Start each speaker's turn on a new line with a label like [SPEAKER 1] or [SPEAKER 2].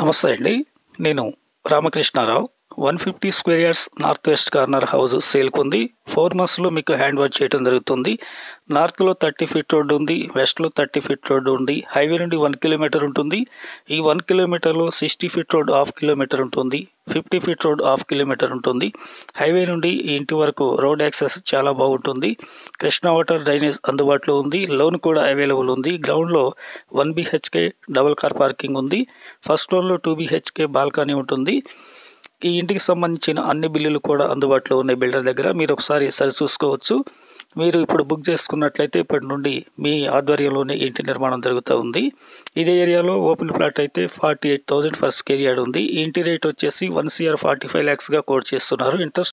[SPEAKER 1] నమస్తే అండి నేను Ramakrishna Rao one fifty square years north west corner house సేల్కి ఉంది ఫోర్ మంత్స్లో మీకు హ్యాండ్ వాష్ చేయడం జరుగుతుంది నార్త్లో థర్టీ ఫీట్ రోడ్డు ఉంది వెస్ట్లో థర్టీ ఫీట్ రోడ్డు ఉంది హైవే నుండి వన్ కిలోమీటర్ ఉంటుంది ఈ వన్ కిలోమీటర్లో sixty feet road half kilometre ఉంటుంది fifty feet road half kilometre ఉంటుంది హైవే నుండి ఈ ఇంటి వరకు రోడ్ యాక్సెస్ చాలా బాగుంటుంది కృష్ణా వాటర్ డ్రైనేజ్ అందుబాటులో ఉంది లోన్ కూడా అవైలబుల్ ఉంది గ్రౌండ్లో one BHK double car parking ఉంది ఫస్ట్ ఫ్లోర్లో టూ బిహెచ్కే బాల్కనీ ఉంటుంది ఈ ఇంటికి సంబంధించిన అన్ని బిల్లులు కూడా అందుబాటులో ఉన్నాయి బిల్డర్ దగ్గర మీరు ఒకసారి సరి చూసుకోవచ్చు మీరు ఇప్పుడు బుక్ చేసుకున్నట్లయితే ఇప్పటి నుండి మీ ఆధ్వర్యంలోనే ఇంటి నిర్మాణం జరుగుతూ ఉంది ఇదే ఏరియాలో ఓపెన్ ప్లాట్ అయితే forty eight thousand for square yard ఉంది ఈ ఇంటి రేట్ వచ్చేసి వన్ సిఆర్ ఫార్టీ ఫైవ్ ల్యాక్స్గా కోట్ చేస్తున్నారు ఇంట్రెస్ట్